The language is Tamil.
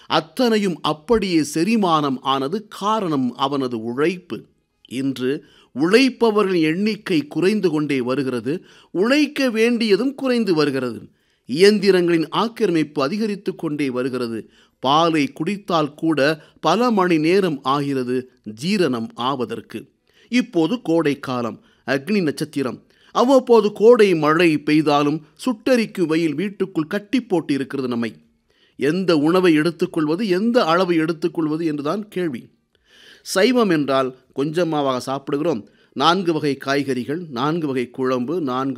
அத்தனையும் அப்படியே செரிமானம் ஆனது காரணம் அவனது உழைப்பு இன்று உழைப்பவர்களின் எண்ணிக்கை குறைந்து கொண்டே வருகிறது உழைக்க வேண்டியதும் குறைந்து வருகிறது இயந்திரங்களின் ஆக்கிரமிப்பு அதிகரித்து கொண்டே வருகிறது பாலை குடித்தால் கூட பல மணி நேரம் ஆகிறது ஜீரணம் ஆவதற்கு இப்போது கோடை காலம் அக்னி நட்சத்திரம் அவ்வப்போது கோடை மழை பெய்தாலும் சுட்டரிக்கும் வெயில் வீட்டுக்குள் கட்டி போட்டு இருக்கிறது நம்மை எந்த உணவை எடுத்துக்கொள்வது எந்த அளவை எடுத்துக்கொள்வது என்றுதான் கேள்வி சைவம் என்றால் கொஞ்சமாவாக சாப்பிடுகிறோம் நான்கு வகை காய்கறிகள் நான்கு வகை குழம்பு நான்கு